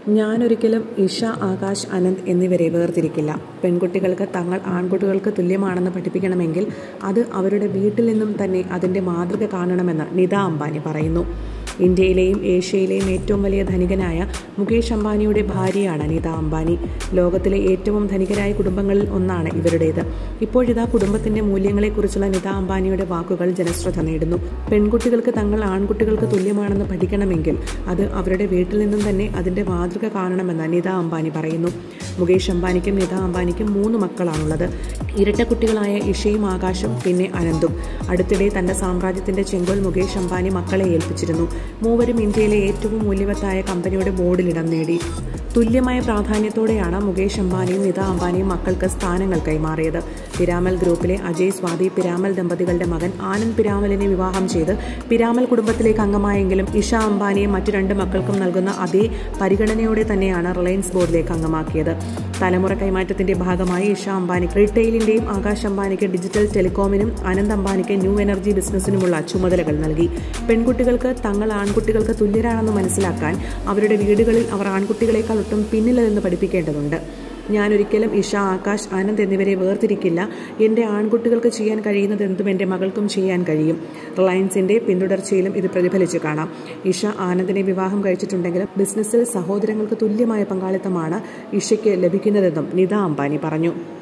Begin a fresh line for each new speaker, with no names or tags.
ഞാനൊരിക്കലും ഇഷ ആകാശ് അനന്ത് എന്നിവരെ വേർതിരിക്കില്ല പെൺകുട്ടികൾക്ക് തങ്ങൾ ആൺകുട്ടികൾക്ക് തുല്യമാണെന്ന് പഠിപ്പിക്കണമെങ്കിൽ അത് അവരുടെ വീട്ടിൽ നിന്നും തന്നെ അതിൻ്റെ മാതൃക കാണണമെന്ന് നിത അംബാനി പറയുന്നു ഇന്ത്യയിലെയും ഏഷ്യയിലെയും ഏറ്റവും വലിയ ധനികനായ മുകേഷ് അംബാനിയുടെ ഭാര്യയാണ് നിത അംബാനി ലോകത്തിലെ ഏറ്റവും ധനികരായ കുടുംബങ്ങളിൽ ഒന്നാണ് ഇവരുടേത് ഇപ്പോഴിതാ കുടുംബത്തിന്റെ മൂല്യങ്ങളെക്കുറിച്ചുള്ള നിത അംബാനിയുടെ വാക്കുകൾ ജനശ്രദ്ധ നേടുന്നു പെൺകുട്ടികൾക്ക് തങ്ങൾ ആൺകുട്ടികൾക്ക് തുല്യമാണെന്ന് പഠിക്കണമെങ്കിൽ അത് അവരുടെ വീട്ടിൽ നിന്നും തന്നെ അതിന്റെ മാതൃക കാണണമെന്ന് നിത അംബാനി പറയുന്നു മുകേഷ് അംബാനിക്കും നിത അംബാനിക്കും മൂന്ന് മക്കളാണുള്ളത് ഇരട്ട കുട്ടികളായ ഇഷയും ആകാശും പിന്നെ അനന്തും അടുത്തിടെ തന്റെ സാമ്രാജ്യത്തിന്റെ ചെങ്കോൽ മുകേഷ് അംബാനി മക്കളെ ഏൽപ്പിച്ചിരുന്നു മൂവരും ഇന്ത്യയിലെ ഏറ്റവും മൂല്യവത്തായ കമ്പനിയുടെ ബോർഡിൽ ഇടം നേടി തുല്യമായ പ്രാധാന്യത്തോടെയാണ് മുകേഷ് അംബാനിയും നിത അംബാനിയും മക്കൾക്ക് സ്ഥാനങ്ങൾ കൈമാറിയത് പിരാമൽ ഗ്രൂപ്പിലെ അജയ് സ്വാതി പിരാമൽ ദമ്പതികളുടെ മകൻ ആനന്ദ് പിരാമലിനെ വിവാഹം ചെയ്ത് പിരാമൽ കുടുംബത്തിലേക്ക് അംഗമായെങ്കിലും ഇഷ അംബാനിയെ മറ്റു രണ്ട് മക്കൾക്കും നൽകുന്ന അതേ പരിഗണനയോടെ തന്നെയാണ് റിലയൻസ് ബോർഡിലേക്ക് അംഗമാക്കിയത് തലമുറ കൈമാറ്റത്തിന്റെ ഭാഗമായി ഇഷ അംബാനി റീറ്റെയിലിന്റെയും ആകാശ് അംബാനിക്ക് ഡിജിറ്റൽ ടെലികോമിനും അനന്ത് അംബാനിക്ക് ന്യൂ എനർജി ബിസിനസിനുമുള്ള ചുമതലകൾ നൽകി പെൺകുട്ടികൾക്ക് തങ്ങൾ ആൺകുട്ടികൾക്ക് തുല്യരാണെന്ന് മനസ്സിലാക്കാൻ അവരുടെ വീടുകളിൽ അവർ ആൺകുട്ടികളെക്കാൾ ഒട്ടും പിന്നിലതെന്ന് പഠിപ്പിക്കേണ്ടതുണ്ട് ഞാനൊരിക്കലും ഇഷ ആകാശ് ആനന്ദ് എന്നിവരെ വേർതിരിക്കില്ല എൻ്റെ ആൺകുട്ടികൾക്ക് ചെയ്യാൻ കഴിയുന്നത് എന്തും എൻ്റെ മകൾക്കും ചെയ്യാൻ കഴിയും റിലയൻസിൻ്റെ പിന്തുടർച്ചയിലും ഇത് പ്രതിഫലിച്ചു കാണാം ഇഷ ആനന്ദിനെ വിവാഹം കഴിച്ചിട്ടുണ്ടെങ്കിലും ബിസിനസ്സിൽ സഹോദരങ്ങൾക്ക് തുല്യമായ പങ്കാളിത്തമാണ് ഇഷയ്ക്ക് ലഭിക്കുന്നതെന്നും നിത അംബാനി പറഞ്ഞു